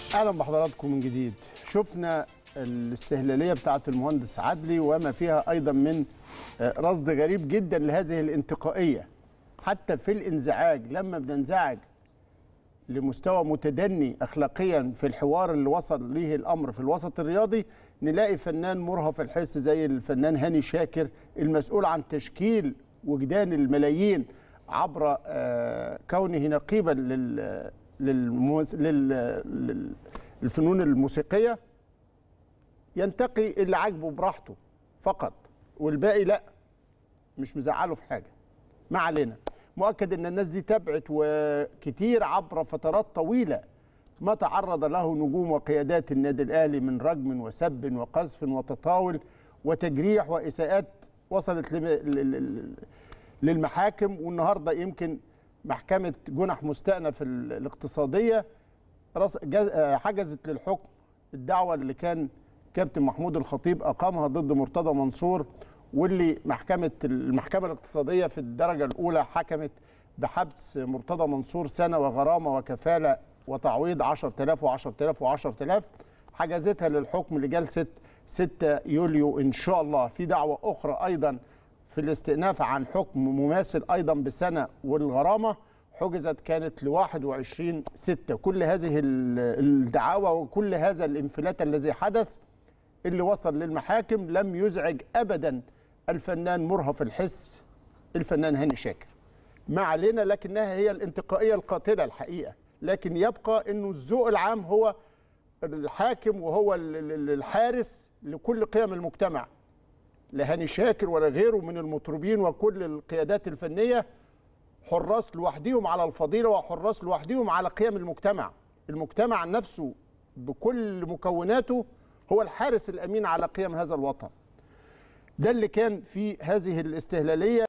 اهلا بحضراتكم من جديد شفنا الاستهلاليه بتاعه المهندس عدلي وما فيها ايضا من رصد غريب جدا لهذه الانتقائيه حتى في الانزعاج لما بننزعج لمستوى متدني اخلاقيا في الحوار اللي وصل ليه الامر في الوسط الرياضي نلاقي فنان مرهف الحس زي الفنان هاني شاكر المسؤول عن تشكيل وجدان الملايين عبر كونه نقيبا لل للموز... لل... للفنون الموسيقيه ينتقي اللي عاجبه براحته فقط والباقي لا مش مزعله في حاجه ما علينا مؤكد ان الناس دي تبعت وكتير عبر فترات طويله ما تعرض له نجوم وقيادات النادي الاهلي من رجم وسب وقذف وتطاول وتجريح واساءات وصلت للمحاكم والنهارده يمكن محكمه جنح مستأنف الاقتصاديه حجزت للحكم الدعوه اللي كان كابتن محمود الخطيب اقامها ضد مرتضى منصور واللي محكمه المحكمه الاقتصاديه في الدرجه الاولى حكمت بحبس مرتضى منصور سنه وغرامه وكفاله وتعويض 10000 و10000 و10000 حجزتها للحكم لجلسه 6 يوليو ان شاء الله في دعوه اخرى ايضا في الاستئناف عن حكم مماثل ايضا بسنه والغرامه حجزت كانت ل 21 6 كل هذه الدعاوى وكل هذا الانفلات الذي حدث اللي وصل للمحاكم لم يزعج ابدا الفنان مرهف الحس الفنان هاني شاكر ما علينا لكنها هي الانتقائيه القاتله الحقيقه لكن يبقى انه الذوق العام هو الحاكم وهو الحارس لكل قيم المجتمع لا هاني شاكر ولا غيره من المطربين وكل القيادات الفنيه حراس لوحدهم على الفضيله وحراس لوحدهم على قيم المجتمع المجتمع نفسه بكل مكوناته هو الحارس الامين على قيم هذا الوطن ده اللي كان في هذه الاستهلاليه